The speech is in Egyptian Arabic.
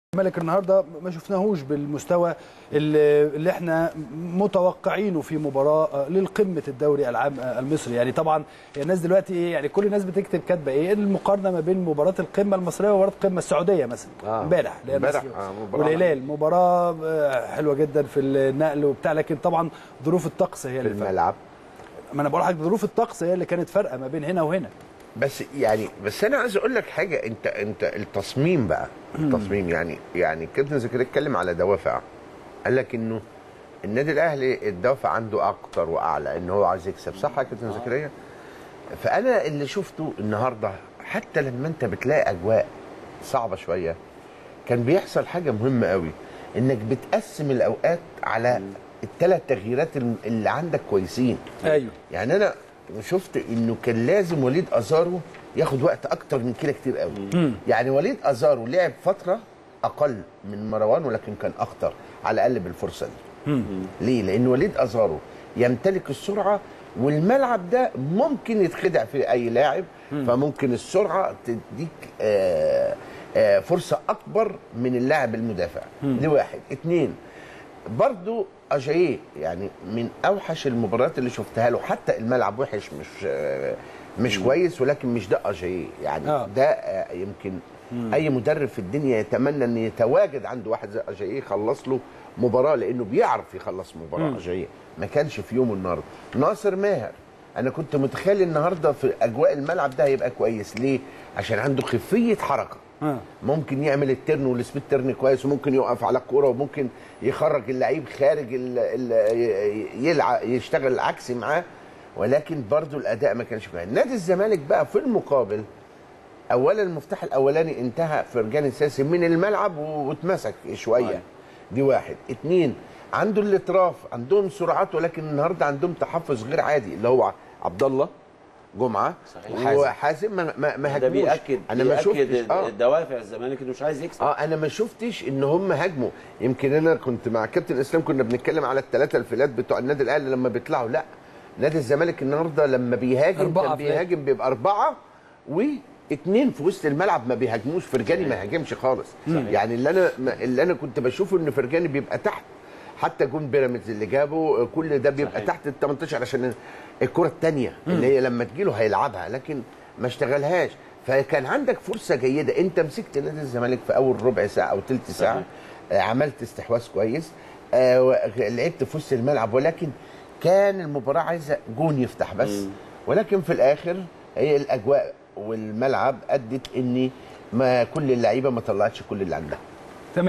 الملك النهارده ما شفناهوش بالمستوى اللي, اللي احنا متوقعينه في مباراه للقمه الدوري العام المصري يعني طبعا الناس دلوقتي ايه يعني كل الناس بتكتب كاتبه ايه المقارنه ما بين مباراه القمه المصريه ومباراه القمه السعوديه مثلا آه. امبارح اللي هي امبارح، المصري آه، مباراة والهلال مباراه آه، حلوه جدا في النقل وبتاع لكن طبعا ظروف الطقس هي في اللي فرقت. الملعب ما انا بقول لحضرتك ظروف الطقس هي اللي كانت فارقه ما بين هنا وهنا بس يعني بس انا عايز اقول لك حاجه انت انت التصميم بقى التصميم يعني يعني كابتن زكريا اتكلم على دوافع قال لك انه النادي الاهلي الدافع عنده اكتر واعلى ان هو عايز يكسب صح يا كابتن زكريا فانا اللي شفته النهارده حتى لما انت بتلاقي اجواء صعبه شويه كان بيحصل حاجه مهمه قوي انك بتقسم الاوقات على الثلاث تغييرات اللي عندك كويسين ايوه يعني انا شفت انه كان لازم وليد ازارو ياخد وقت اكتر من كده كتير قوي يعني وليد ازارو لعب فتره اقل من مروان ولكن كان اخطر على الاقل بالفرصه دي ليه لان وليد ازارو يمتلك السرعه والملعب ده ممكن يتخدع في اي لاعب فممكن السرعه تديك آه آه فرصه اكبر من اللاعب المدافع دي واحد اتنين برضو اجاييه يعني من اوحش المباريات اللي شفتها له حتى الملعب وحش مش آه، مش كويس ولكن مش ده اجاييه يعني آه. ده آه، يمكن اي مدرب في الدنيا يتمنى ان يتواجد عنده واحد زي اجاييه يخلص له مباراه لانه بيعرف يخلص مباراه اجاييه ما كانش في يوم النهارده ناصر ماهر انا كنت متخيل النهارده في اجواء الملعب ده هيبقى كويس ليه عشان عنده خفيه حركه آه. ممكن يعمل الترن والسبيد ترن كويس وممكن يقف على الكوره وممكن يخرج اللعيب خارج ال ال يلعب يشتغل العكسي معاه ولكن برضو الاداء ما كانش كويس نادي الزمالك بقى في المقابل اولا المفتاح الاولاني انتهى فرجان الساسي من الملعب و- واتمسك شويه دي واحد اتنين عنده الاطراف عندهم سرعات ولكن النهارده عندهم تحفظ غير عادي اللي هو عبد الله جمعه صحيح. وحازم ما ما, ما ده هاجموش بيأكد انا ما بيأكد شفتش اه دوافع الزمالك انه مش عايز يكسب اه انا ما شفتش ان هم هاجموا يمكن انا كنت مع كابتن اسلام كنا بنتكلم على الثلاثه الفلات بتوع النادي الاهلي لما بيطلعوا لا نادي الزمالك النهارده لما بيهاجم أربعة كان فلات. بيهاجم بيبقى اربعه واثنين في وسط الملعب ما بيهاجموش فرجاني ما هاجمش خالص يعني اللي انا ما- اللي انا كنت بشوفه ان فرجاني بيبقى تحت حتى جون بيراميدز اللي جابه كل ده بيبقى صحيح. تحت ال 18 عشان الكره الثانيه اللي هي لما تجيله هيلعبها لكن ما اشتغلهاش فكان عندك فرصه جيده انت مسكت نادي الزمالك في اول ربع ساعه او ثلث ساعه آه، عملت استحواذ كويس آه، و- لعبت في وسط الملعب ولكن كان المباراه عايزه جون يفتح بس ولكن في الاخر هي الاجواء والملعب ادت ان ما كل اللعيبه ما طلعتش كل اللي عندها